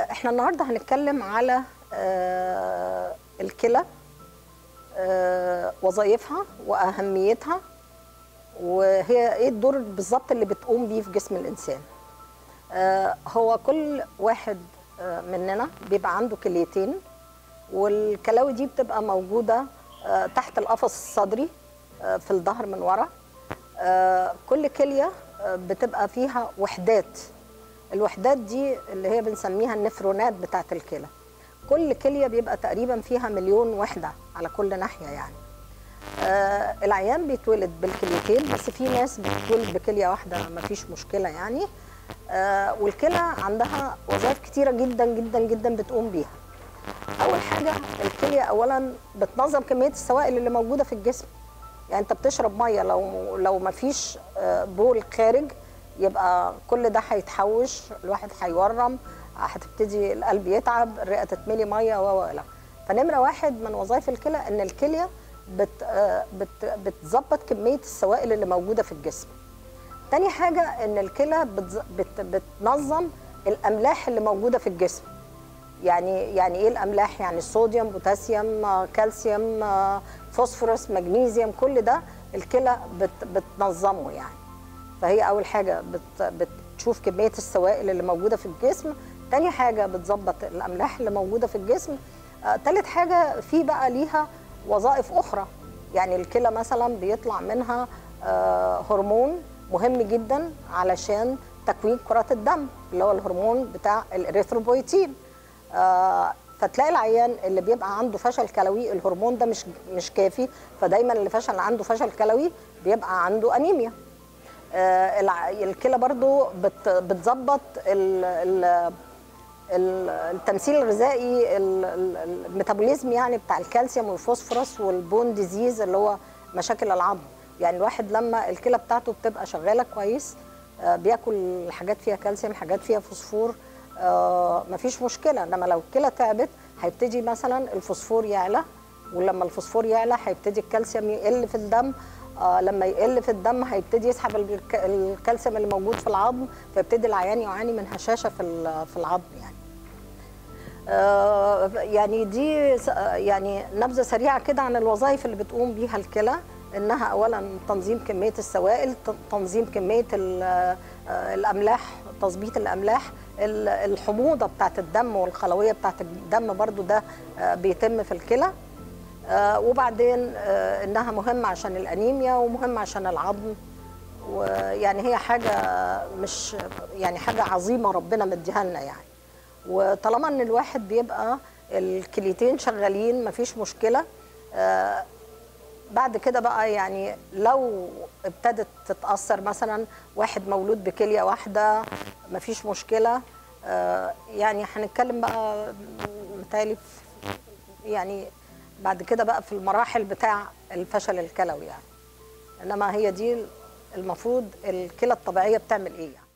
احنا النهارده هنتكلم على آه، الكلى آه، وظائفها واهميتها وهي ايه الدور بالظبط اللي بتقوم بيه في جسم الانسان آه، هو كل واحد آه، مننا بيبقى عنده كليتين والكلاوي دي بتبقى موجوده آه، تحت القفص الصدري آه، في الظهر من ورا آه، كل كليه آه، بتبقى فيها وحدات الوحدات دي اللي هي بنسميها النفرونات بتاعت الكلى كل كليه بيبقى تقريبا فيها مليون وحده على كل ناحيه يعني آه العيان بيتولد بالكليتين بس في ناس بتتولد بكليه واحده مفيش مشكله يعني آه والكلى عندها وظائف كتيره جدا جدا جدا بتقوم بيها اول حاجه الكليه اولا بتنظم كميه السوائل اللي موجوده في الجسم يعني انت بتشرب ميه لو لو ما فيش بول خارج يبقى كل ده هيتحوش الواحد هيورم هتبتدي القلب يتعب الرئه تتملي ميه و الى فنمره واحد من وظائف الكلى ان الكليه بت بت بتظبط كميه السوائل اللي موجوده في الجسم تاني حاجه ان الكلى بت بت بتنظم الاملاح اللي موجوده في الجسم يعني يعني ايه الاملاح يعني صوديوم بوتاسيوم كالسيوم فوسفورس مغنيسيوم كل ده الكلى بت بتنظمه يعني فهي اول حاجه بت بتشوف كميه السوائل اللي موجوده في الجسم تاني حاجه بتظبط الاملاح اللي موجوده في الجسم آه، تالت حاجه في بقى ليها وظائف اخرى يعني الكلى مثلا بيطلع منها آه، هرمون مهم جدا علشان تكوين كرات الدم اللي هو الهرمون بتاع الاريثروبويتين آه، فتلاقي العيان اللي بيبقى عنده فشل كلوي الهرمون ده مش مش كافي فدايما اللي فشل عنده فشل كلوي بيبقى عنده انيميا آه، الع- الكلى برضو بت- بتظبط ال- ال- ال- التمثيل الغذائي ال- ال- الميتابوليزم يعني بتاع الكالسيوم والفوسفورس والبون ديزيز اللي هو مشاكل العظم يعني الواحد لما الكلى بتاعته بتبقى شغاله كويس آه، بياكل حاجات فيها كالسيوم حاجات فيها فوسفور آه، مفيش مشكله انما لو الكلى تعبت هيبتدي مثلا الفوسفور يعلى ولما الفوسفور يعلى هيبتدي الكالسيوم يقل في الدم آه لما يقل في الدم هيبتدي يسحب الك- الكالسيوم اللي موجود في العظم فيبتدي العيان يعاني من هشاشه في ال- في العظم يعني آه، يعني دي س- آه، يعني نبذه سريعه كده عن الوظائف اللي بتقوم بيها الكلى انها اولا تنظيم كميه السوائل ت- تنظيم كميه ال- آه، الاملاح تظبيط الاملاح ال- الحموضه بتاعت الدم والخلويه بتاعت الدم برضو ده آه، بيتم في الكلى آه، وبعدين آه، انها مهمه عشان الانيميا ومهمه عشان العظم ويعني هي حاجه مش يعني حاجه عظيمه ربنا مديها لنا يعني وطالما ان الواحد بيبقى الكليتين شغالين مفيش مشكله آه، بعد كده بقى يعني لو ابتدت تتاثر مثلا واحد مولود بكليه واحده مفيش مشكله آه، يعني هنتكلم بقى متهيألي في- يعني بعد كده بقى في المراحل بتاع الفشل الكلوي يعني انما هي دي المفروض الكلى الطبيعيه بتعمل ايه يعني